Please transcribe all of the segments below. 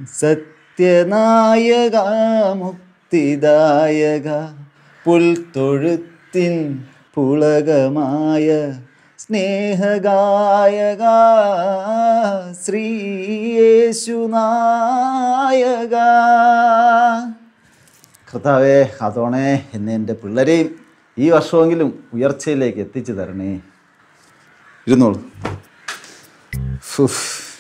സത്യനായക മുക്തിദായക പുൽത്തൊഴുത്തിൻ പുളകമായ സ്നേഹഗായക ശ്രീയേശുനായക കർത്താവേ അതോണേ എന്നെ എൻ്റെ പിള്ളേരെയും ഈ വർഷമെങ്കിലും ഉയർച്ചയിലേക്ക് എത്തിച്ചു തരണേ ഇരുന്നോളൂ ഫുഫ്.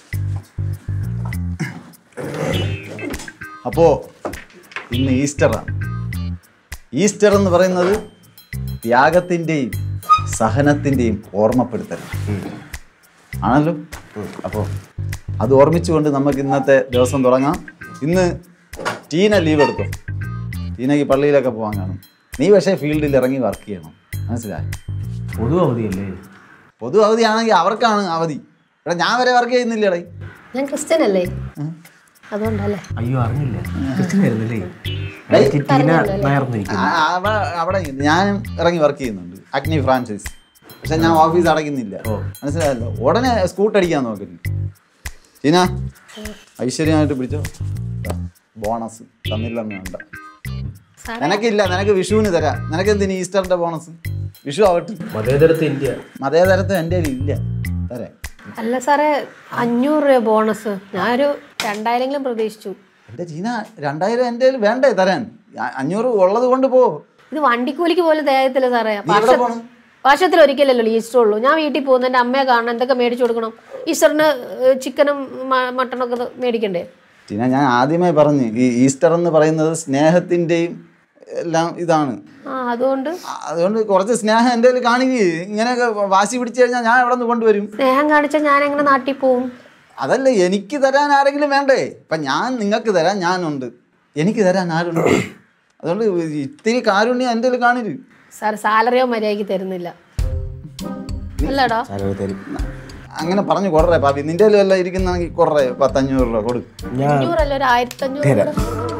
അപ്പോൾ ഇന്ന് ഈസ്റ്ററാണ് ഈസ്റ്റർ എന്ന് പറയുന്നത് ത്യാഗത്തിൻ്റെയും സഹനത്തിൻ്റെയും ഓർമ്മപ്പെടുത്തൽ ആണല്ലോ അപ്പോൾ അത് ഓർമ്മിച്ചുകൊണ്ട് നമുക്ക് ഇന്നത്തെ ദിവസം തുടങ്ങാം ഇന്ന് ടീന ലീവ് എടുത്തു ടീനയ്ക്ക് പള്ളിയിലൊക്കെ പോകാൻ കാണും നീ പക്ഷേ ഫീൽഡിൽ ഇറങ്ങി വർക്ക് ചെയ്യണം മനസ്സിലായി പൊതു അവധിയല്ലേ പൊതു അവധിയാണെങ്കിൽ അവർക്കാണ് അവധി ഇവിടെ ഞാൻ വരെ വർക്ക് ചെയ്യുന്നില്ലേടേ ഞാൻ ക്രിസ്ത്യൻ അല്ലേ അതുകൊണ്ടല്ലേ അയ്യോ അറിഞ്ഞില്ല ക്രിസ്ത്യനായിരുന്നല്ലേ ഡേയ്, ടീന നായർന്നിരിക്കും ആ, അവിടെ അവിടെ ഞാനും ഇറങ്ങി വർക്ക് ചെയ്യുന്നുണ്ട് അഗ്നി ഫ്രാൻസൈസ് പക്ഷെ ഞാൻ ഓഫീസ് അടയ്ക്കുന്നില്ല മനസ്സിലായല്ലോ ഉടനെ സ്കൂട്ട് അടിക്കാൻ നോക്കരുത് ടീന ഐശ്വര്യമായിട്ട് പിടിച്ചോ ബോണസ് തന്നില്ലെന്ന് വേണ്ട നിനക്കില്ല നിനക്ക് വിഷുവിന് തരാം നിനക്ക് എന്തിന് ഈസ്റ്ററിന്റെ ബോണസ് വിഷു ആവട്ടെ മതേതരത്തെ ഇന്ത്യ മതേതരത്വം എൻ്റെ ഇല്ല തരാം അല്ല സാറേ അഞ്ഞൂറ് രൂപ ബോണസ് ഞാനൊരു രണ്ടായിരെങ്കിലും പ്രതീക്ഷിച്ചു എൻ്റെ ടീന രണ്ടായിരം എൻ്റെ കയ്യിൽ വേണ്ടേ തരാൻ അ- അഞ്ഞൂറ് ഉള്ളത് കൊണ്ട് പോ ഇത് വണ്ടിക്കൂലിക്ക് പോലും തയ്യാറത്തില്ല സാറേ നീ എവിടെ പോണം വർഷത്തിൽ ഒരിക്കലല്ലോ ഈസ്റ്റർ ഉള്ളൂ ഞാൻ വീട്ടിൽ പോകുന്ന എൻ്റെ അമ്മയെ കാണണം എന്തൊക്കെ മേടിച്ചു കൊടുക്കണം ഈസ്റ്ററിന് ഏഹ്, ചിക്കനും മ- മട്ടണും ഒക്കെ മേടിക്കണ്ടേ ടീന ഞാൻ ആദ്യമേ പറഞ്ഞു ഈ ഈസ്റ്റർ എന്ന് പറയുന്നത് സ്നേഹത്തിൻ്റെയും എല്ലാം ഇതാണ് ആ അതുകൊണ്ട് ആ, അതുകൊണ്ട് കുറച്ച് സ്നേഹം എൻ്റെ കയ്യിൽ കാണിക്കുക ഇങ്ങനെയൊക്കെ വാശി പിടിച്ചു കഴിഞ്ഞാൽ ഞാൻ എവിടെ നിന്ന് കൊണ്ടുവരും സ്നേഹം കാണിച്ചാൽ ഞാൻ എങ്ങനെ നാട്ടിൽ പോവും അതല്ല എനിക്ക് തരാൻ ആരെങ്കിലും വേണ്ടേ ഇപ്പം ഞാൻ നിങ്ങൾക്ക് തരാൻ ഞാനുണ്ട് എനിക്ക് തരാൻ ആരുണ്ട് അതുകൊണ്ട് ഇത്തിരി കാരുണ്യം എൻ്റെ കയ്യിൽ കാണില്ല സാർ സാലറിയോ മര്യാദയ്ക്ക് തരുന്നില്ല അല്ലടാ അങ്ങനെ പറഞ്ഞു കുറേ പാപ്പി നിൻ്റെ കയ്യിൽ വല്ല ഇരിക്കുന്നെങ്കിൽ കുറേ പത്തഞ്ഞൂറ് രൂപ കൊടുക്കും ഞാൻ അഞ്ഞൂറല്ല ഒരു ആയിരത്തി അഞ്ഞൂറ്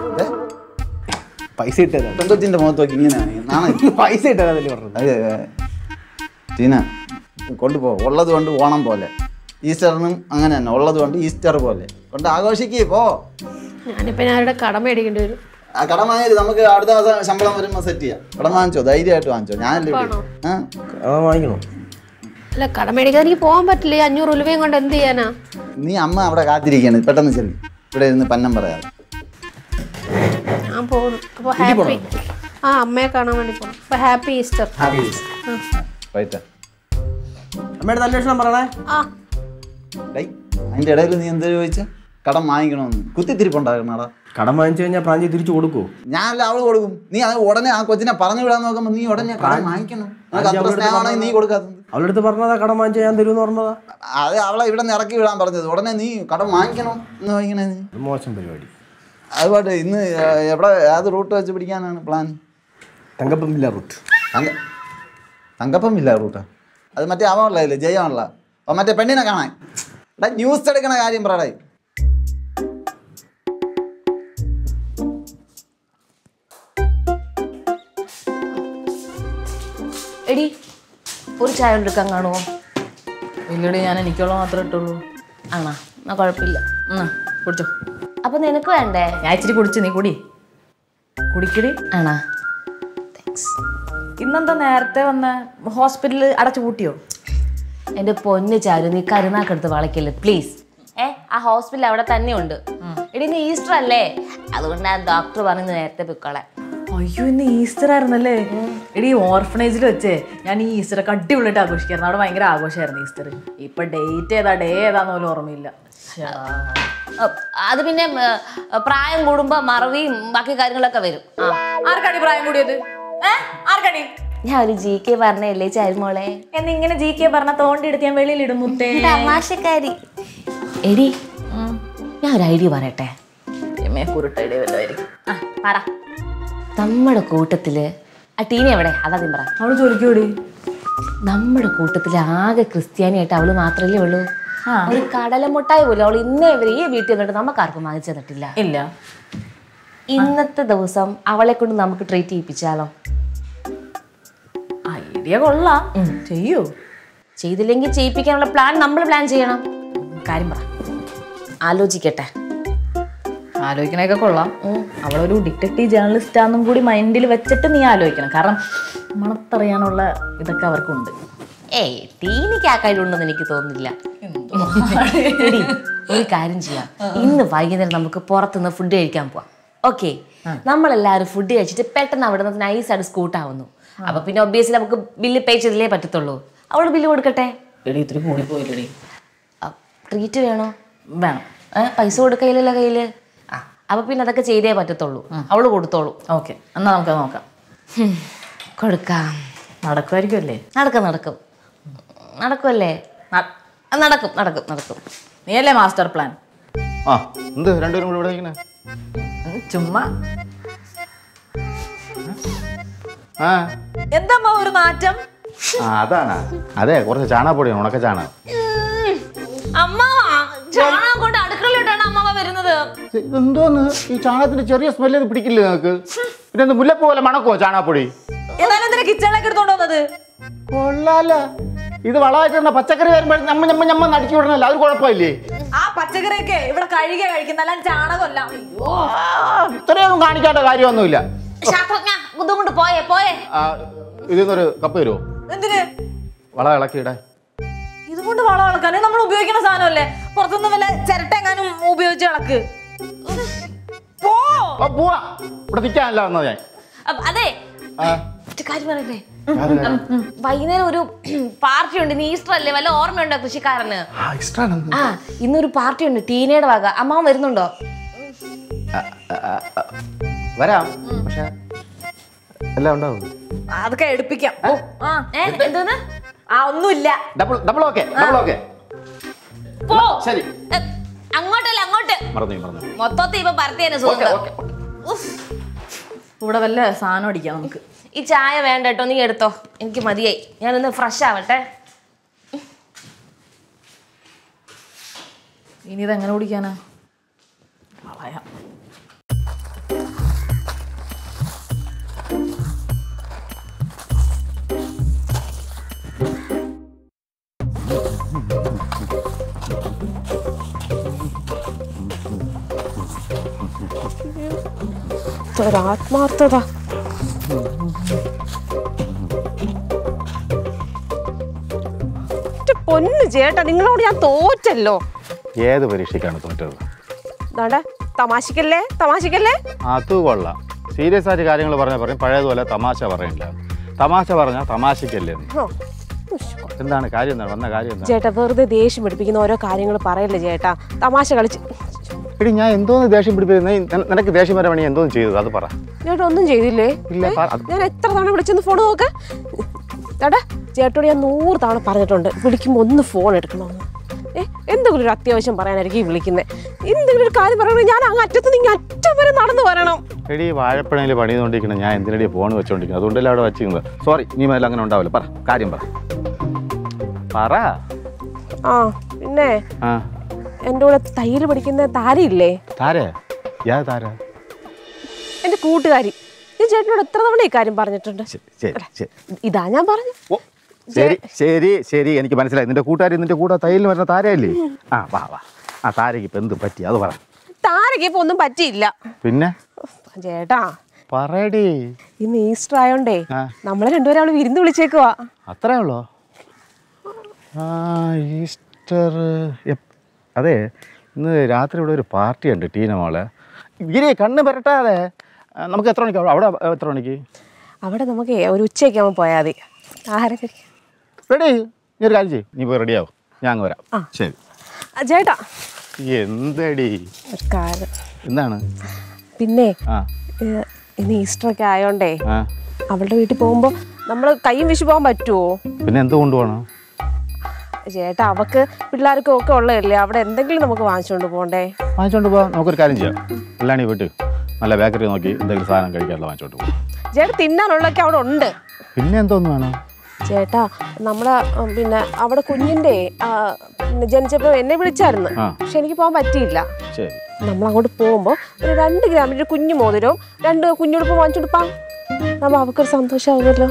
പൈസ ഇട്ടതാ പെങ്കൊച്ചിൻ്റെ മുഖത്ത് നോക്കി ഇങ്ങനെയാണ് നാണേ പൈസ ഇട്ടതല്ലേ പറഞ്ഞത് അതെ ടീന കൊണ്ടുപോ ഉള്ളത് കൊണ്ട് ഓണം പോലെ ഈസ്റ്ററിനും അങ്ങനെ തന്നെ ഉള്ളത് കൊണ്ട് ഈസ്റ്റർ പോലെ കൊണ്ട് ആഘോഷിക്കേ പോ ഞാനിപ്പോൾ ഞാനിവിടെ കടം മേടിക്കേണ്ടി വരും ആ കടം വാങ്ങിയത് നമുക്ക് അടുത്ത മാസം ശമ്പളം വരുമ്പോൾ സെറ്റ് ചെയ്യാം കടം വാങ്ങിച്ചോ ധൈര്യമായിട്ട് വാങ്ങിച്ചോ ഞാനല്ലേ ഇവിടെ. ആ ആ വാങ്ങിക്കണോ അല്ല കടം മേടിക്കാൻ എനിക്ക് പോകാൻ പറ്റില്ല ഈ അഞ്ഞൂറ് ഉലുവയും കൊണ്ട് എന്ത് ചെയ്യാനാ നീ അമ്മ അവിടെ കാത്തിരിക്കുകയാണ് പെട്ടെന്ന് ചെല്ലി ഇവിടെ ഇരുന്ന് പന്നം പറയാതെ ഞാൻ പോകുന്നു അപ്പോൾ ഹാപ്പി ആ അമ്മയെ കാണാൻ വേണ്ടി പോകണം അപ്പോൾ ഹാപ്പി ഈസ്റ്റർ റൈറ്റാ അമ്മയുടെ അന്വേഷണം പറയണേ ആ ഡൈ അതിൻ്റെ ഇടയിൽ നീ എന്താ ചോദിച്ചാൽ കടം വാങ്ങിക്കണമെന്ന് കുത്തിത്തിരിപ്പുണ്ടാകണടാ കടം വാങ്ങിച്ചു കഴിഞ്ഞാൽ പ്രാഞ്ചി തിരിച്ചു കൊടുക്കുവോ ഞാനല്ല അവള് കൊടുക്കും നീ അത് ഉടനെ ആ കൊച്ചിനെ പറഞ്ഞു വിടാൻ നോക്കുമ്പോൾ നീ ഉടനെ കടം വാങ്ങിക്കണം നിനക്ക് അത്ര സ്നേഹമാണെങ്കിൽ നീ കൊടുക്കാത്തത് അവളുടെ അടുത്ത് പറഞ്ഞതാ കടം വാങ്ങിച്ചാൽ ഞാൻ തരുമെന്ന് പറഞ്ഞതാ അത് അവളെ ഇവിടെ നിന്ന് ഇറക്കി വിടാൻ പറഞ്ഞത് ഉടനെ നീ കടം വാങ്ങിക്കണം എന്ന് വാങ്ങിക്കണേ നീ അത് മോശം പരിപാടി അതുപാട്ട് ഇന്ന് ആ, എവിടെ ഏത് റൂട്ട് വെച്ച് പിടിക്കാനാണ് പ്ലാൻ തങ്കപ്പമില്ല റൂട്ട് തങ്ക തങ്കപ്പം ഇല്ല റൂട്ടാ അത് മറ്റേ അവനുള്ള ജയമാണല്ല അപ്പം മറ്റേ പെണ്ണിനെ കാണാൻ എടാ ന്യൂസ് എടുക്കണ കാര്യം പറയടേ എടി ഒരു ചായ എടുക്കാൻ കാണുമോ ഇല്ലടി ഞാൻ എനിക്കുള്ള മാത്രമേ ഇട്ടുള്ളൂ ആണോ എന്നാ കുഴപ്പമില്ല എന്നാ കുടിച്ചോ അപ്പൊ നിനക്ക് വേണ്ടേ ഞാൻ ഇച്ചിരി കുടിച്ച് നീ കുടി കുടിക്കടി ആണോ ഇന്നെന്താ നേരത്തെ വന്ന ഹോസ്പിറ്റലിൽ അടച്ചു പൂട്ടിയോ എന്റെ പൊന്ന് ചാരു നീ കരുനാക്കെടുത്ത് വളയ്ക്കല്ലേ പ്ലീസ് ഏ ആ ഹോസ്പിറ്റൽ അവിടെ തന്നെ ഉണ്ട് എടി ഇന്ന് ഈസ്റ്റർ അല്ലേ അതുകൊണ്ട് ഞാൻ ഡോക്ടർ പറഞ്ഞ് നേരത്തെ പൊയ്ക്കോളെ അയ്യോ ഇന്ന് ഈസ്റ്റർ ആയിരുന്നല്ലേ എടി ഓർഫനേജിൽ വെച്ചേ ഞാൻ ഈ ഈസ്റ്റർ ഒക്കെ അടിപൊളിയായിട്ട് ആഘോഷിക്കായിരുന്നു അവിടെ ഭയങ്കര ആഘോഷമായിരുന്നു ഈസ്റ്റർ ഇപ്പൊ ഡേറ്റ് ഏതാ ഡേ ഏതാന്ന് പോലും ഓർമ്മയില്ല ശ്ശാ. അത് പിന്നെ ഉം, ഏ, പ്രായം കൂടുമ്പോ മറവിയും ബാക്കി കാര്യങ്ങളൊക്കെ വരും ആ ആർക്കടി പ്രായം കൂടിയത് ഏ ആർക്കടി ഞാൻ ഒരു ജി കെ പറഞ്ഞല്ലേ ചാരുമോളെ എന്നിങ്ങനെ ജി കെ പറഞ്ഞ തോണ്ടി എടുത്ത് ഞാൻ വെളിയിൽ ഇടും മുത്തേ തമാശക്കാരി എടി ഞാൻ ഒരു ഐഡിയ പറയട്ടെ എമ്മേ കുരുട്ടയുടെ വല്ലതായിരിക്കും ആ പറ നമ്മുടെ കൂട്ടത്തില് ആ ടീനി എവിടെ അതാദ്യം പറ അവള് ജോലിക്ക് കൂടി നമ്മുടെ കൂട്ടത്തില് ആകെ ക്രിസ്ത്യാനിയായിട്ട് അവള് മാത്രല്ലേ ഉള്ളൂ ആ. ഒരു കടലമുട്ടായി പോലും അവൾ ഇന്നേ വരെ ഈ വീട്ടിൽ വന്നിട്ട് നമുക്ക് ആർക്കും വാങ്ങിച്ചു തന്നിട്ടില്ല ഇല്ല ഇന്നത്തെ ദിവസം അവളെ കൊണ്ട് നമുക്ക് ട്രീറ്റ് ചെയ്യിപ്പിച്ചാലോ ഐഡിയ കൊള്ളാം ചെയ്യൂ ചെയ്തില്ലെങ്കിൽ ചെയ്യിപ്പിക്കാനുള്ള പ്ലാൻ നമ്മൾ പ്ലാൻ ചെയ്യണം കാര്യം പറ ആലോചിക്കട്ടെ ആലോചിക്കണൊക്കെ കൊള്ളാം അവളൊരു ഡിറ്റക്റ്റീവ് ജേർണലിസ്റ്റ് ആണെന്നും കൂടി മൈൻഡിൽ വെച്ചിട്ട് നീ ആലോചിക്കണം കാരണം മണത്തറിയാനുള്ള ഇതൊക്കെ അവർക്കുണ്ട് ഏയ് ടീനിക്ക് ആ കഴിവുണ്ടെന്ന് എനിക്ക് തോന്നുന്നില്ല എടി, ഒരു കാര്യം ചെയ്യാം ഇന്ന് വൈകുന്നേരം നമുക്ക് പുറത്തുനിന്ന് ഫുഡ് കഴിക്കാൻ പോവാം ഓക്കെ നമ്മളെല്ലാവരും ഫുഡ് കഴിച്ചിട്ട് പെട്ടെന്ന് അവിടെ നിന്ന് നൈസായിട്ട് സ്കൂട്ടാവുന്നു അപ്പൊ പിന്നെ ഒബ്വിയസ്ലി നമുക്ക് ബില്ല് പേ ചെയ്തില്ലേ പറ്റത്തുള്ളൂ അവള് ബില്ല് കൊടുക്കട്ടെ എടി ഇത്തിരി കൂടി പോയില്ലടി ട്രീറ്റ് വേണോ വേണം ഏ, പൈസ കൊടുക്കയില്ലല്ലോ കയ്യില് ആ അപ്പൊ പിന്നെ അതൊക്കെ ചെയ്തേ പറ്റത്തുള്ളൂ അവള് കൊടുത്തോളൂ ഓക്കെ എന്നാ നമുക്ക് നോക്കാം ഹും, കൊടുക്കാം നടക്കുമായിരിക്കും അല്ലേ നടക്കും നടക്കും നടക്കുമല്ലേ ന- ആ, നടക്കും നടക്കും നടക്കും നീയല്ലേ മാസ്റ്റർ പ്ലാൻ ആ എന്ത് രണ്ടുപേരും കൂടെ ഇവിടെ ഇങ്ങനെ ഉം, ചുമ്മാ ആ എന്താ ഒരു മാറ്റം ആ അതാണ് അതെ കുറച്ച് ചാണകപ്പൊടിയാണ് ഉണക്ക ചാണകം അമ്മ ചാണകം കൊണ്ട് അടുക്കളയിലോട്ടാണ് അമ്മ വരുന്നത് ഇത് എന്തോന്ന് ഈ ചാണകത്തിന്റെ ചെറിയ സ്മെല്ല് ഇത് പിടിക്കില്ലേ നിങ്ങൾക്ക് പിന്നെ എന്ത് മുല്ലപ്പൂ പോലെ മണക്കോ ചാണകപ്പൊടി എന്നാലും എന്തിനാ കിച്ചണിലേക്ക് എടുത്തോണ്ട് വന്നത് കൊള്ളാല ഇത് വളമായിട്ട് പച്ചക്കറി വരുമ്പോൾ ഞമ്മ ഞമ്മ ഞമ്മ നടിച്ചു വിടണല്ലോ അത് കുഴപ്പമില്ലേ ആ പച്ചക്കറിയൊക്കെ ഇവിടെ കഴുകിയ കഴിക്കുന്ന അല്ലാണ്ട് ചാണകമല്ല അയ്യോ ആ, ഇത്രയൊന്നും കാണിക്കേണ്ട കാര്യമൊന്നുമില്ല ശാസ്ത്രജ്ഞ ഇതും കൊണ്ട് പോയേ പോയേ ആ, ഇതിന്നൊരു കപ്പ് തരുമോ എന്തിന് വള ഇളക്കിയിടാൻ ഇതുകൊണ്ട് വളം ഇളക്കാൻ നമ്മൾ ഉപയോഗിക്കുന്ന സാധനമല്ലേ പുറത്തുനിന്ന് വല്ല ചിരട്ട എങ്ങാനും ഉപയോഗിച്ച് ഇളക്ക് പോ ആ, പോവാ ഇവിടെ നിൽക്കാനല്ല വന്നത് ഞാൻ അപ്പ അതെ ആ, ഒരു കാര്യം പറയട്ടെ ആര് കാര്യം? വൈകുന്നേരം ഒരു പാർട്ടി ഉണ്ട് ഇന്ന് ഈസ്റ്റർ അല്ലേ വല്ല ഓർമ്മയുണ്ടോ കൃഷിക്കാരന് ആ, ഇഷ്ടാണ്. ആ ഇന്നൊരു പാർട്ടി ഉണ്ട് ടീനയുടെ വക അമ്മാവൻ വരുന്നുണ്ടോ വരാം പക്ഷെ എല്ലാം ഉണ്ടാവും അതൊക്കെ എടുപ്പിക്കാം ഓ, ആ ഏ എന്തോന്ന് ആ ഒന്നുമില്ല double double okay double okay പോ ശരി ഏ, അങ്ങോട്ടല്ല അങ്ങോട്ട് മറന്നു മറന്നു മൊത്തത്തിൽ ഇപ്പൊ പരത്തിയാണ് ഓക്കെ സുഖം ഓക്കെ ഇവിടെ വല്ല സാധനം അടിക്കാം നമുക്ക് ഈ ചായ വേണ്ട കേട്ടോ നീ എടുത്തോ എനിക്ക് മതിയായി ഞാനൊന്ന് ഫ്രഷ് ആവട്ടെ ഇനി ഇതെങ്ങനെ കുടിക്കാനാ കളയാം ഒരാത്മാർത്ഥത എന്റെ പൊന്നു ചേട്ടാ നിങ്ങളോട് ഞാൻ തോറ്റല്ലോ ഏത് പരീക്ഷയ്ക്കാണ് തോറ്റത് ദാണ്ടെ തമാശിക്കല്ലേ തമാശിക്കല്ലേ അത് കൊള്ളാം സീരിയസ് ആയിട്ട് കാര്യങ്ങൾ പറഞ്ഞാൽ പറയും പഴയതുപോലെ തമാശ പറയില്ല തമാശ പറഞ്ഞാൽ തമാശക്കല്ലേ എന്ന്. ഹോ. എന്താണ് കാര്യം എന്താണ് വന്ന കാര്യം എന്താണ് ചേട്ടാ വെറുതെ ദേഷ്യം പിടിപ്പിക്കുന്ന ഓരോ കാര്യങ്ങൾ പറയല്ലേ ചേട്ടാ തമാശ കളിച്ച് എടി ഞാൻ എന്തോന്ന് ദേഷ്യം പിടിപ്പിക്കുന്നത് നിനക്ക് ദേഷ്യം വരാൻ വേണ്ടി എന്തോന്ന് ചെയ്തത് അത് പറ ചേട്ടാ ഒന്നും ചെയ്തില്ലേ ഇല്ല ഏ? പ- അത് ഞാൻ എത്ര തവണ വിളിച്ചൊന്ന് ഫോൺ നോക്ക് ചേട്ടാ ചേട്ടോട് ഞാൻ നൂറ് തവണ പറഞ്ഞിട്ടുണ്ട് വിളിക്കുമ്പോൾ ഒന്ന് ഫോൺ എടുക്കണമെന്ന് ഏ എന്തെങ്കിലും ഒരു അത്യാവശ്യം പറയാനായിരിക്കും ഈ വിളിക്കുന്നത് എന്തെങ്കിലും ഒരു കാര്യം പറയണമെങ്കിൽ ഞാൻ അങ്ങ് അറ്റത്ത് നിന്ന് ഇങ്ങ് അറ്റം വരെ നടന്നു വരണം എടി വാഴപ്പഴയിൽ പണിതുകൊണ്ടിരിക്കണം ഞാൻ എന്തിനടി ഫോൺ വെച്ചോണ്ടിരിക്കുന്നത് അതുകൊണ്ടല്ലേ അവിടെ വെച്ചിരുന്നത് സോറി നീ മേലെ അങ്ങനെ ഉണ്ടാവില്ല പറ കാര്യം പറ പറ ആ പിന്നെ ആ എൻ്റെ കൂടെ തൈര് പഠിക്കുന്ന താരയില്ലേ താരേ യാ താര എൻ്റെ കൂട്ടുകാരി ഞാൻ ചേട്ടനോട് എത്ര തവണ ഈ കാര്യം പറഞ്ഞിട്ടുണ്ട് ശരി ശരി ശരി ഇതാ ഞാൻ പറഞ്ഞു ഓ ശരി ശരി ശരി എനിക്ക് മനസ്സിലായി നിന്റെ കൂട്ടുകാരി നിന്റെ കൂടെ തയ്യലിന് വരുന്ന താരയല്ലേ ആ വാ വാ ആ താരയ്ക്ക് ഇപ്പം എന്ത് പറ്റി അത് പറ താരയ്ക്ക് ഇപ്പൊ ഒന്നും പറ്റിയില്ല പിന്നെ ചേട്ടാ പറയടി ഇന്ന് ഈസ്റ്റർ ആയോണ്ടേ ആ. നമ്മളെ രണ്ടുപേരും അവള് വിരുന്ന് വിളിച്ചേക്കുവാ അത്രേ ഉള്ളോ ആ ഈസ്റ്റർ എപ്പ്- അതെ ഇന്ന് രാത്രി ഇവിടെ ഒരു പാർട്ടി ഉണ്ട് ടീന മോളെ ഗിരി കണ്ണ് പുരട്ടാതെ ആ, നമുക്ക് എത്ര മണിക്ക് അവിടെ എത്ര മണിക്ക് അവിടെ നമുക്ക് ഒരു ഉച്ചയ്ക്ക് ആകുമ്പോൾ പോയാൽ മതി ആഹാരം കഴിക്കാം റെഡി നീ ഒരു കാര്യം ചെയ്യും നീ പോയി റെഡിയാവും ഞാൻ അങ്ങ് വരാം ആ. ശരി ആ, ചേട്ടാ എന്തടി ഒരു കാര്യം എന്താണ് പിന്നെ ആ ഏ, ഇന്ന് ഈസ്റ്റർ ഒക്കെ ആയോണ്ടേ ആ അവളുടെ വീട്ടിൽ പോകുമ്പോൾ നമ്മൾ കൈയും വിഷു പോകാൻ പറ്റുമോ പിന്നെ എന്ത് കൊണ്ടുപോകണം ചേട്ടാ അവക്ക് പിള്ളേർക്കും ഒക്കെ ഉള്ളതല്ലേ അവിടെ എന്തെങ്കിലും നമുക്ക് വാങ്ങിച്ചുകൊണ്ട് പോകണ്ടേ വാങ്ങിച്ചോണ്ട് പോവാം നമുക്കൊരു കാര്യം ചെയ്യാം കല്യാണി വീട്ടിൽ നല്ല ബേക്കറി നോക്കി എന്തെങ്കിലും സാധനം കഴിക്കാനുള്ള വാങ്ങിച്ചോണ്ട് പോകാം ചേട്ടാ തിന്നാനുള്ളതൊക്കെ അവിടെ ഉണ്ട് പിന്നെ എന്തോന്ന് വേണം ചേട്ടാ നമ്മളെ ഉം, പിന്നെ അവിടെ കുഞ്ഞിൻ്റെ ആ, പിന്നെ ജനിച്ചപ്പോൾ എന്നെ വിളിച്ചായിരുന്നു ആ. പക്ഷെ എനിക്ക് പോകാൻ പറ്റിയില്ല ശരി നമ്മൾ അങ്ങോട്ട് പോകുമ്പോൾ ഒരു രണ്ട് ഗ്രാമിൻ്റെ ഒരു കുഞ്ഞു മോതിരവും രണ്ട് കുഞ്ഞുടുപ്പ് വാങ്ങിച്ചെടുപ്പാം നമ്മൾ അവക്കൊരു സന്തോഷമാവുമല്ലോ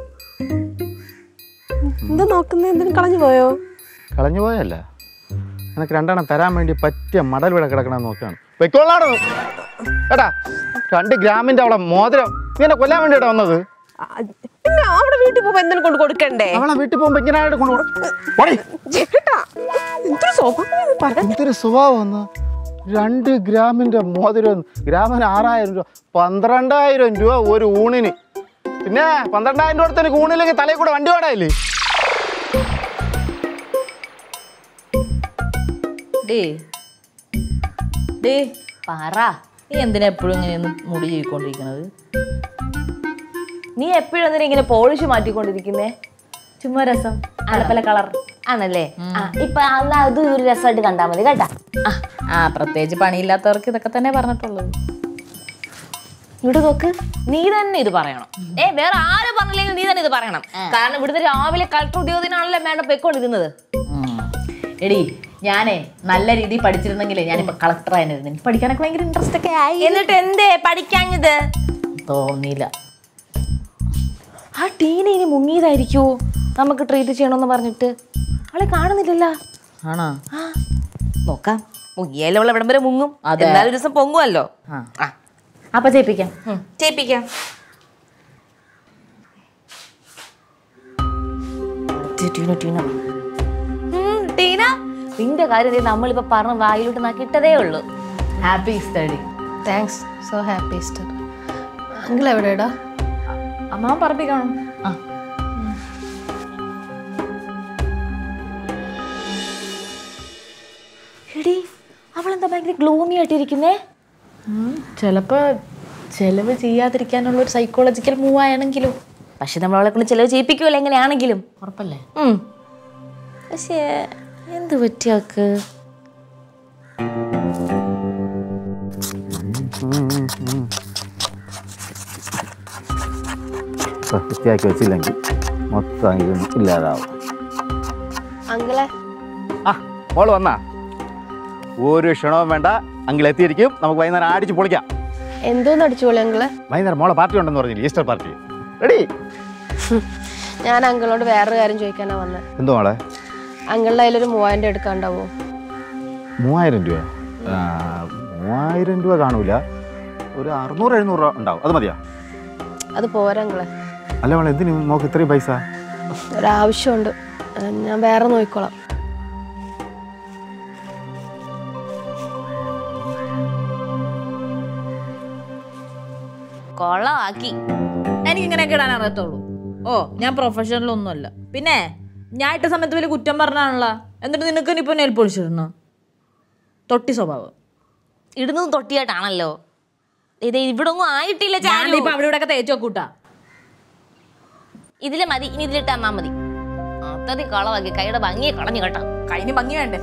എന്താ നോക്കുന്നത് എന്തിനും കളഞ്ഞു പോയോ കളഞ്ഞു പോയല്ല നിനക്ക് രണ്ടെണ്ണം തരാൻ വേണ്ടി പറ്റിയ മടൽ ഇവിടെ കിടക്കണമെന്ന് നോക്കുകയാണ് വെക്കോളാടോ എടാ രണ്ട് ഗ്രാമിന്റെ അവളെ മോതിരം നീ എന്നെ കൊല്ലാൻ വേണ്ടിയിട്ടാ വന്നത് ആ, പിന്നെ അവിടെ വീട്ടിൽ പോകുമ്പോ എന്തിനും കൊണ്ട് കൊടുക്കണ്ടേ അവളെ വീട്ടിൽ പോകുമ്പോ ഇങ്ങനെ കൊണ്ടുപോയി ചേട്ടാ എന്തൊരു സ്വഭാവം പറയാ എന്തൊരു സ്വഭാവം ഒന്ന് രണ്ട് ഗ്രാമിന്റെ മോതിരം ഗ്രാമിന് ആറായിരം രൂപ പന്ത്രണ്ടായിരം രൂപ ഒരു ഊണിന് പിന്നെ പന്ത്രണ്ടായിരം രൂപ അടുത്ത് എനിക്ക് ഊണില്ലെങ്കിൽ തലയിൽ കൂടെ വണ്ടി വാടായില്ലേ ഡേ ഡേ പറ നീ എന്തിനാ എപ്പോഴും ഇങ്ങനെ മുടി ചെയ്യിക്കൊണ്ടിരിക്കണത് നീ എപ്പോഴും എന്തിനാ ഇങ്ങനെ പോളിഷ് മാറ്റിക്കൊണ്ടിരിക്കുന്നേ ചുമ്മാ രസം പല പല കളർ ആണല്ലേ ആ ഇപ്പൊ അല്ല അത് ഒരു രസമായിട്ട് കണ്ടാ മതി കേട്ടാ ആ ആ പ്രത്യേകിച്ച് പണിയില്ലാത്തവർക്ക് ഇതൊക്കെ തന്നെ പറഞ്ഞിട്ടുള്ളത് ഇവിടെ നോക്ക് നീ തന്നെ ഇത് പറയണം ഏ വേറെ ആര് പറഞ്ഞില്ലെങ്കിൽ നീ തന്നെ ഇത് പറയണം കാരണം ഇവിടുന്ന് രാവിലെ കളക്ടർ ഉദ്യോഗത്തിനാണല്ലോ മേഡം പൊയ്ക്കൊണ്ടിരുന്നത് ഉം. എടി ഞാനേ നല്ല രീതിയിൽ പഠിച്ചിരുന്നെങ്കിലേ ഞാനിപ്പോ കളക്ടർ ആയിരുന്നു എനിക്ക് പഠിക്കാനൊക്കെ ഭയങ്കര ഇൻട്രസ്റ്റ് ഒക്കെ ആയി എന്നിട്ട് എന്തേ പഠിക്കാഞ്ഞത് തോന്നിയില്ല ആ ടീന ഇനി മുങ്ങിയതായിരിക്കുമോ നമുക്ക് ട്രീറ്റ് ചെയ്യണമെന്ന് പറഞ്ഞിട്ട് അവളെ കാണുന്നില്ലല്ലോ ആണോ ആ നോക്കാം മുങ്ങിയാലും അവൾ എവിടം വരെ മുങ്ങും അതെ. എന്നാലും ഒരു ദിവസം പൊങ്ങുമല്ലോ ആ ആ അപ്പൊ ചെയ്യിപ്പിക്കാം ഉം, ചെയ്യിപ്പിക്കാം ടീന ടീന ഉം, ടീന നിന്റെ കാര്യം ദേ നമ്മളിപ്പോ പറഞ്ഞ വായിലോട്ട് നാക്കിട്ടതേ ഉള്ളൂ happy study thanks so happy Easter uncle എവിടെടാ അമ്മാവൻ പറമ്പി കാണും ആ എടി അവളെന്താ ഭയങ്കര ഗ്ലൂമി ആയിട്ടിരിക്കുന്നേ ചിലപ്പോ ചെലവ് ചെയ്യാതിരിക്കാനുള്ള ഒരു സൈക്കോളജിക്കൽ മൂവ് ആയാണെങ്കിലോ പക്ഷെ നമ്മൾ അവളെ കൊണ്ട് ചിലവ് ചെയ്യിപ്പിക്കുമല്ലോ എങ്ങനെയാണെങ്കിലും ഉറപ്പല്ലേ ഉം. പക്ഷേ എന്ത് പറ്റിയാക്ക് വൃത്തിയാക്കി വെച്ചില്ലെങ്കിൽ മൊത്തം ഇതൊന്നും ഇല്ലാതാവും അങ്കിളെ ആ മോള് വന്നാ ഒരു ക്ഷണവും വേണ്ട അങ്കിൾ എത്തിയിരിക്കും നമുക്ക് വൈകുന്നേരം അടിച്ച് പൊളിക്കാം എന്തോന്ന് അടിച്ചുപോളി അങ്കിളെ വൈകുന്നേരം മോളെ പാർട്ടി ഉണ്ടെന്ന് പറഞ്ഞില്ലേ ഈസ്റ്റർ പാർട്ടി റെഡി ഞാൻ അങ്കിളോട് വേറൊരു കാര്യം ചോദിക്കാനാ വന്നത് എന്തോ മോളെ അങ്കിളുടെ കയ്യിലൊരു മൂവായിരം രൂപ എടുക്കാണ്ടാവോ മൂവായിരം രൂപ ആ, മൂവായിരം രൂപ കാണൂല ഒരു അറുന്നൂറ് എഴുന്നൂറ് രൂപ ഉണ്ടാവും അത് മതിയോ അത് പോരാ അങ്കിളെ അല്ല മോളെ എന്തിനു നോക്ക് ഇത്രയും പൈസ ഒരാവശ്യമുണ്ട് ഏ, ഞാൻ വേറെ നോക്കിക്കോളാം കൊള്ളമാക്കി എനിക്ക് ഇങ്ങനെയൊക്കെ ഇടാൻ അറിയത്തുള്ളൂ ഓ ഞാൻ പ്രൊഫഷണൽ ഒന്നുമല്ല പിന്നെ ഞാൻ ഇട്ട സമയത്ത് വലിയ കുറ്റം പറഞ്ഞാണല്ലോ എന്നിട്ട് നിനക്ക് ഇപ്പൊ നെൽ പൊളിച്ചിരുന്നു തൊട്ടി സ്വഭാവം ഇടുന്നതും തൊട്ടിയായിട്ടാണല്ലോ ഇത് ഇവിടെ ഒന്നും ആയിട്ടില്ല ചാരു ഞാനിപ്പോ അവിടെ ഇവിടെ ഒക്കെ തേച്ച് വെക്കൂട്ടാ ഇതില് മതി ഇനി ഇതിലിട്ട് തന്നാ മതി അത്തതി കളവാക്കി കൈയുടെ ഭംഗിയെ കളഞ്ഞു കേട്ടോ കഴിഞ്ഞ് ഭംഗി വേണ്ടേ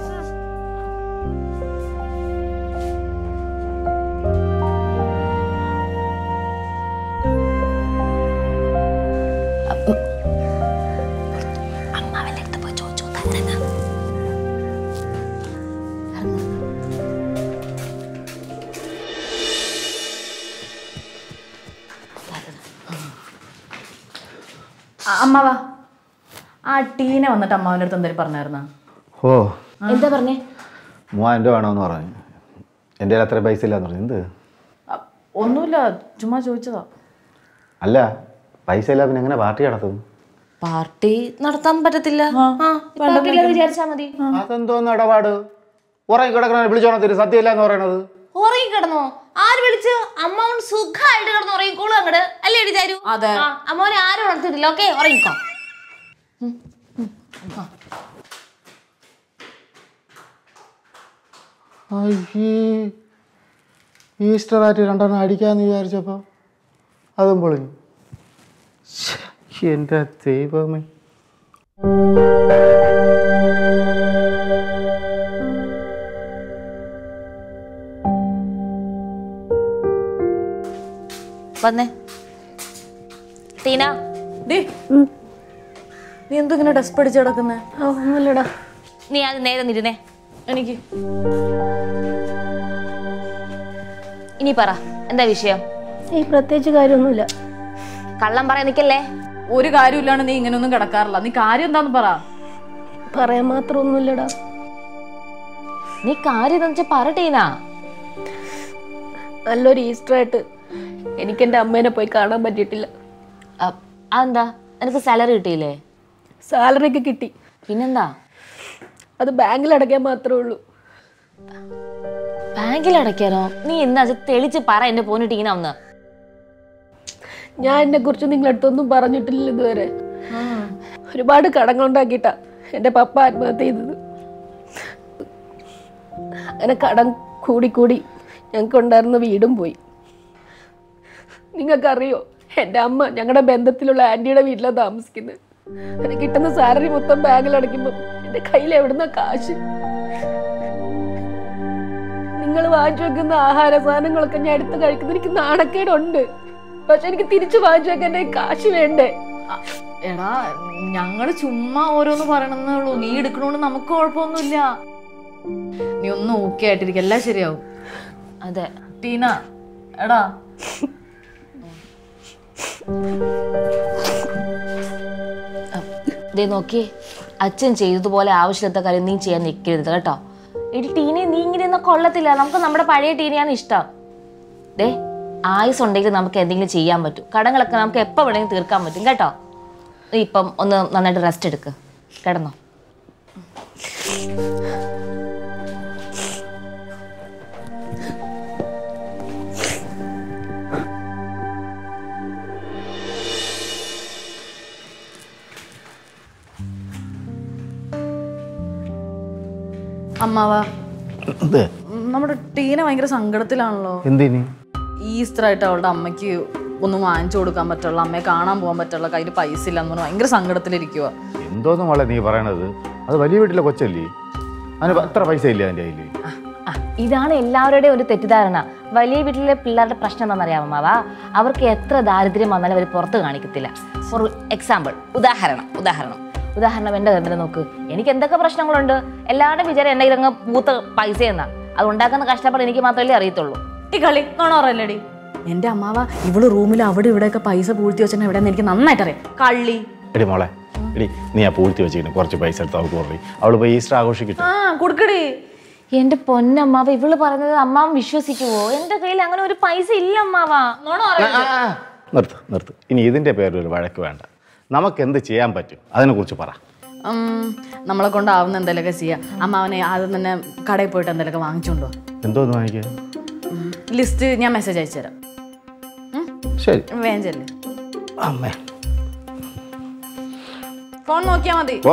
അമ്മാവന്റെ അടുത്ത് പോയി ചോദിച്ചു തന്നെ അമ്മാവാ ആ ടീന വന്നിട്ട് അമ്മാവൻ്റെ അടുത്ത് എന്തെങ്കിലും പറഞ്ഞായിരുന്ന ഓ എന്താ പറഞ്ഞേ മൂവായിരം രൂപ വേണമെന്ന് പറഞ്ഞു എൻ്റെ കയ്യിൽ അത്ര പൈസ ഇല്ലാന്ന് പറഞ്ഞു എന്ത് ഒന്നുമില്ല ചുമ്മാ ചോദിച്ചതാ അല്ല പൈസ ഇല്ല പിന്നെ എങ്ങനെ പാർട്ടി നടത്തും പാർട്ടി നടത്താൻ പറ്റത്തില്ല ആ, ബാക്കിയുള്ളത് വിചാരിച്ചാ മതി അതെന്തോന്ന് ഇടപാട് ഉറങ്ങി കിടക്കണ വിളിച്ചോണത്തിന് സത്യമില്ല എന്ന് പറയണത് ഉറങ്ങി കിടന്നോ ആര് വിളിച്ച് അമ്മാവൻ സുഖമായിട്ട് കിടന്ന് ഉറങ്ങിക്കോളൂ അങ്ങട് അല്ലേ വിചാരു അതെ. അമ്മാവനെ ആരും ഉണർത്തിട്ടില്ല ഓക്കെ ഉറങ്ങിക്കോ അയ്യേ ഈസ്റ്റർ ആയിട്ട് രണ്ടെണ്ണം അടിക്കാന്ന് വിചാരിച്ചപ്പോൾ അതും പൊളിഞ്ഞു ശ്ശെ, എൻ്റെ ദൈവമേ വന്നേ ടീന ഡേ നീ എന്തിങ്ങനെ ഡെസ്പ് അടിച്ച് കിടക്കുന്നേ ഓ ഒന്നുമില്ലടാ നീ അത് നേരെ നിരുന്നേ എനിക്ക് ഇനി പറ എന്താ വിഷയം ഈ പ്രത്യേകിച്ച് കാര്യമൊന്നുമില്ല കള്ളം പറയാൻ നിക്കല്ലേ ഒരു കാര്യമില്ലാണ്ട് നീ ഇങ്ങനെയൊന്നും കിടക്കാറില്ല നീ കാര്യം എന്താന്ന് പറ പറയാൻ മാത്രം ഒന്നുമില്ലടാ നീ കാര്യം എന്താ വെച്ചാ പറ ടീന നല്ലൊരു ഈസ്റ്റർ ആയിട്ട് എനിക്ക് എൻ്റെ അമ്മേനെ പോയി കാണാൻ പറ്റിയിട്ടില്ല അ- അതെന്താ നിനക്ക് സാലറി കിട്ടിയില്ലേ സാലറി ഒക്കെ കിട്ടി പിന്നെന്താ അത് ബാങ്കിൽ അടയ്ക്കാൻ മാത്രമേ ഉള്ളൂ ബാങ്കിൽ അടയ്ക്കാനോ നീ എന്താ അത് തെളിച്ച് പറ എന്റെ പോന് ടീന ഒന്ന് ഞാൻ എന്നെ കുറിച്ച് നിങ്ങളടുത്തൊന്നും പറഞ്ഞിട്ടില്ല ഇതുവരെ ഒരുപാട് കടങ്ങൾ ഉണ്ടാക്കിയിട്ടാ എൻ്റെ പപ്പ ആത്മഹത്യ ചെയ്തത് അങ്ങനെ കടം കൂടിക്കൂടി ഞങ്ങൾക്ക് ഉണ്ടായിരുന്ന വീടും പോയി നിങ്ങൾക്കറിയോ എൻ്റെ അമ്മ ഞങ്ങളുടെ ബന്ധത്തിലുള്ള ആൻറ്റിയുടെ വീട്ടിലാണ് താമസിക്കുന്നത് അങ്ങനെ കിട്ടുന്ന സാലറി മൊത്തം ബാങ്കിൽ അടയ്ക്കുമ്പോൾ എൻ്റെ കയ്യിൽ എവിടുന്ന കാശ് നിങ്ങൾ വാങ്ങിച്ചു വെക്കുന്ന ആഹാര സാധനങ്ങളൊക്കെ ഞാൻ എടുത്ത് കഴിക്കുന്നത് എനിക്ക് നാണക്കേടുണ്ട് പക്ഷെ എനിക്ക് തിരിച്ചു വാങ്ങിച്ചു വെക്കാൻ എൻ്റെ കാശ് വേണ്ടേ എടാ ഞങ്ങള് ചുമ്മാ ഓരോന്ന് പറയണമെന്നേ ഉള്ളൂ നീ എടുക്കണോണ്ട് നമുക്ക് കുഴപ്പമൊന്നുമില്ല നീ ഒന്ന് ഓക്കെ ആയിട്ടിരിക്കും എല്ലാം ശരിയാവും അതെ ടീന എടാ ദേ നോക്കി അച്ഛൻ ചെയ്തതുപോലെ ആവശ്യമില്ലാത്ത കാര്യം നീ ചെയ്യാൻ നിൽക്കരുത് കേട്ടോ എടി ടീനെ നീ ഇങ്ങനെ ഒന്നും കൊള്ളത്തില്ല നമുക്ക് നമ്മുടെ പഴയ ടീനെയാണ് ഇഷ്ടം ദേ ആയുസ് ഉണ്ടെങ്കിൽ നമുക്ക് എന്തെങ്കിലും ചെയ്യാൻ പറ്റും കടങ്ങളൊക്കെ നമുക്ക് എപ്പോൾ വേണമെങ്കിലും തീർക്കാൻ പറ്റും കേട്ടോ നീ ഇപ്പം ഒന്ന് നന്നായിട്ട് റെസ്റ്റ് എടുക്ക് കിടന്നോ അമ്മാവ എന്ത് നമ്മുടെ ടീന ഭയങ്കര സങ്കടത്തിലാണല്ലോ എന്തിനി ഈസ്റ്റർ ആയിട്ട് അവളുടെ അമ്മയ്ക്ക് ഒന്നും വാങ്ങിച്ചു കൊടുക്കാൻ പറ്റുള്ള അമ്മയെ കാണാൻ പോകാൻ പറ്റുള്ള കയ്യിൽ പൈസ ഇല്ലെന്ന് പറഞ്ഞ് ഭയങ്കര സങ്കടത്തിലിരിക്കുക എന്തോന്നും മോളെ നീ പറയണത് അത് വലിയ വീട്ടിലെ കൊച്ചല്ലേ അതിന് അത്ര പൈസ ഇല്ല എൻ്റെ കയ്യിൽ ആ, ഇതാണ് എല്ലാവരുടെയും ഒരു തെറ്റിദ്ധാരണ വലിയ വീട്ടിലെ പിള്ളേരുടെ പ്രശ്നം എന്താണെന്നറിയാമോ മാവാ അവർക്ക് എത്ര ദാരിദ്ര്യം വന്നാലും അവർ പുറത്ത് കാണിക്കത്തില്ല ഫോർ എക്സാമ്പിൾ ഉദാഹരണം ഉദാഹരണം ഉദാഹരണം എൻ്റെ തന്നെ നോക്ക് എനിക്ക് എന്തൊക്കെ പ്രശ്നങ്ങളുണ്ട് എല്ലാവരുടെയും വിചാരം എൻ്റെ ഇതങ്ങ് പൂത്ത പൈസ എന്നാ അത് ഉണ്ടാക്കുന്ന കഷ്ടപ്പാട് എനിക്ക് മാത്രമല്ലേ അറിയത്തുള്ളൂ ഈ കളി നോണോറല്ലേടി എന്റെ അമ്മാവ ഇവള് റൂമിൽ അവിടെ ഇവിടെയൊക്കെ പൈസ പൂഴ്ത്തി വെച്ചാൽ എവിടെയെന്ന് എനിക്ക് നന്നായിട്ട് അറിയാം കള്ളി എടി മോളെ എടി നീ ആ പൂഴ്ത്തി വെച്ചിരിക്കുന്നു കുറച്ച് പൈസ എടുത്ത് അവൾക്ക് കുറേ അവൾ പോയി ഈസ്റ്റർ ആഘോഷിക്കട്ടെ ആ കൊടുക്കടി എൻ്റെ പൊന്നമ്മാവ ഇവള് പറഞ്ഞത് അമ്മാവൻ വിശ്വസിക്കുവോ എൻ്റെ കയ്യിൽ അങ്ങനെ ഒരു പൈസ ഇല്ല അമ്മാവാ നിർത്ത് നിർത്ത് ഇനി ഇതിൻ്റെ പേരിൽ ഒരു വഴക്ക് വേണ്ട നമുക്ക് എന്ത് ചെയ്യാൻ പറ്റും അതിനെക്കുറിച്ച് പറ ഉം, നമ്മളെ കൊണ്ടാവുന്ന എന്തെങ്കിലുമൊക്കെ ചെയ്യാം അമ്മാവനെ ആദ്യം തന്നെ കടയിൽ പോയിട്ട് എന്തെങ്കിലുമൊക്കെ വാങ്ങിച്ചുകൊണ്ടു എന്തോന്ന് വാങ്ങിക്കുക ലിസ്റ്റ് ഞാൻ മെസ്സേജ് അയച്ചു തരാം ശരി വേഗം ചെല്ലേ അമ്മേ ഫോൺ നോക്കിയാൽ മതി ഓ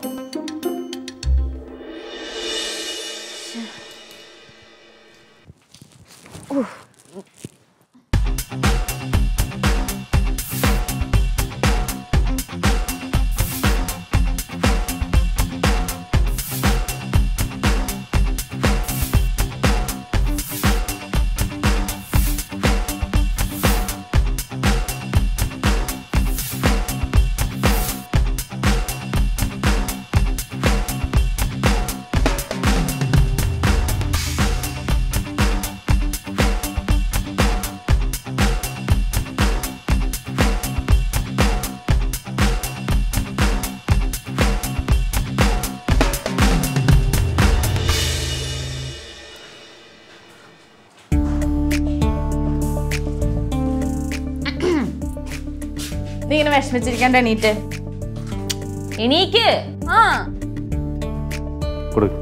നീ ഇങ്ങനെ വിഷമിച്ചിരിക്കാണ്ട് എണീറ്റ് എണീക്ക് ആ കൊടുക്ക്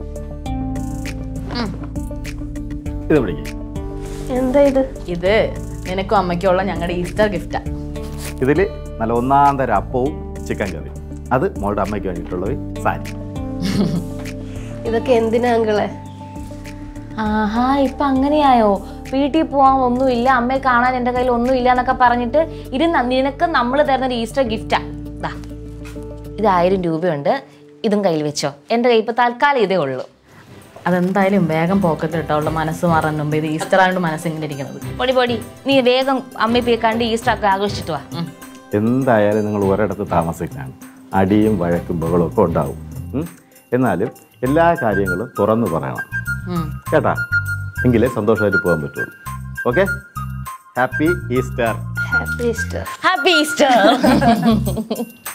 ഇത് പിടിക്ക് എന്താ ഇത് ഇത് നിനക്കും അമ്മയ്ക്കുള്ള ഞങ്ങളുടെ ഈസ്റ്റർ ഗിഫ്റ്റാ ഇതിൽ നല്ല ഒന്നാം തരം അപ്പവും ചിക്കൻ കറിയും അത് മോളുടെ അമ്മയ്ക്ക് വേണ്ടിയിട്ടുള്ളത് സാരി ഇതൊക്കെ എന്തിനാ അങ്കിളെ ആഹാ ഇപ്പൊ അങ്ങനെയായോ വീട്ടിൽ പോവാൻ ഒന്നുമില്ല അമ്മയെ കാണാൻ എൻ്റെ കയ്യിൽ ഒന്നുമില്ല എന്നൊക്കെ പറഞ്ഞിട്ട് ഇത് ന- നിനക്ക് നമ്മൾ തരുന്ന ഒരു ഈസ്റ്റർ ഗിഫ്റ്റാ ദാ ഇത് ആയിരം രൂപയുണ്ട് ഇതും കയ്യിൽ വെച്ചോ എൻ്റെ കയ്യിൽ ഇപ്പൊ തൽക്കാലം ഇതേ ഉള്ളൂ അതെന്തായാലും വേഗം പോക്കറ്റ് ഇട്ടോ അവളുടെ മനസ്സ് മാറാൻ മുമ്പ് ഇത് ഈസ്റ്റർ ആയതുകൊണ്ട് മനസ്സ് ഇങ്ങനെ ഇരിക്കുന്നത് പൊടി പൊടി നീ വേഗം അമ്മയെ പോയി കണ്ട് ഈസ്റ്റർ ഒക്കെ ആഘോഷിച്ചിട്ട് വാ ഉം. എന്തായാലും നിങ്ങൾ ഒരിടത്ത് താമസിക്കാണ് അടിയും വഴക്കും ബഹളവും ഒക്കെ ഉണ്ടാവും ഉം? എന്നാലും എല്ലാ കാര്യങ്ങളും തുറന്നു പറയണം ഉം. കേട്ടാ എങ്കിലേ സന്തോഷമായിട്ട് പോകാൻ പറ്റുള്ളൂ okay happy Easter happy Easter happy Easter